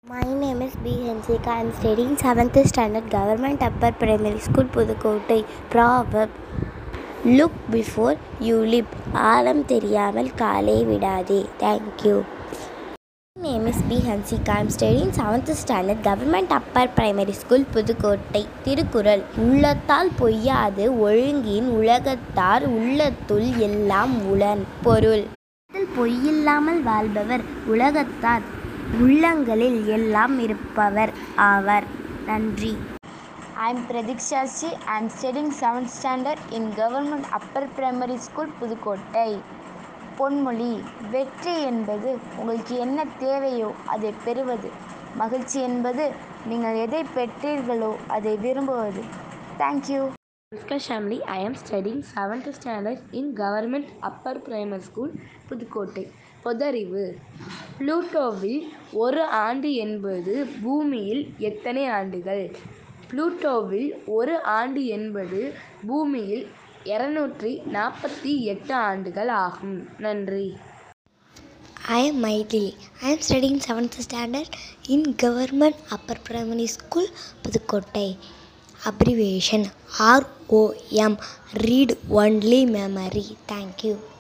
My name is B. Hansika. I am studying 7th standard Government Upper Primary School, Pudukkottai Proverb Look before you leap. ஆழம் தெரியாமல் காலை விடாதே thank you My name is B. Hansika. I am studying 7th standard Government Upper Primary School, Pudukkottai Thirukkural உள்ளத்தால் பொய்யாது ஒழுங்கின் உலகத்தார் உள்ளத்துள் எல்லாம் உளன் பொருள் உள்ளத்தில் பொய்யில்லாமல் வாழ்பவர் உலகத்தார் உள்ளங்களில் எல்லாம் இருப்பவர் ஆவர் நன்றி I'm Pradiksha Shi. I'm studying 7th standard in Government Upper Primary School, Pudukkottai பொன்மொழி வெற்றி என்பது உங்களுக்கு என்ன தேவையோ அதை பெறுவது மகிழ்ச்சி என்பது நீங்கள் எதை பெற்றீர்களோ அதை விரும்புவது thank you Namaskar Shamli, I am studying 7th standard in Government Upper Primary School, Pudukkottai பொதறிவு புளூட்டோவில் ஒரு ஆண்டு என்பது பூமியில் எத்தனை ஆண்டுகள் புளூட்டோவில் ஒரு ஆண்டு என்பது பூமியில் இரநூற்றி நாற்பத்தி எட்டு ஆண்டுகள் ஆகும் நன்றி I am Maithili. I am studying 7th standard in Government Upper Primary School, Pudukkottai abbreviation ROM Read Only Memory. Thank you.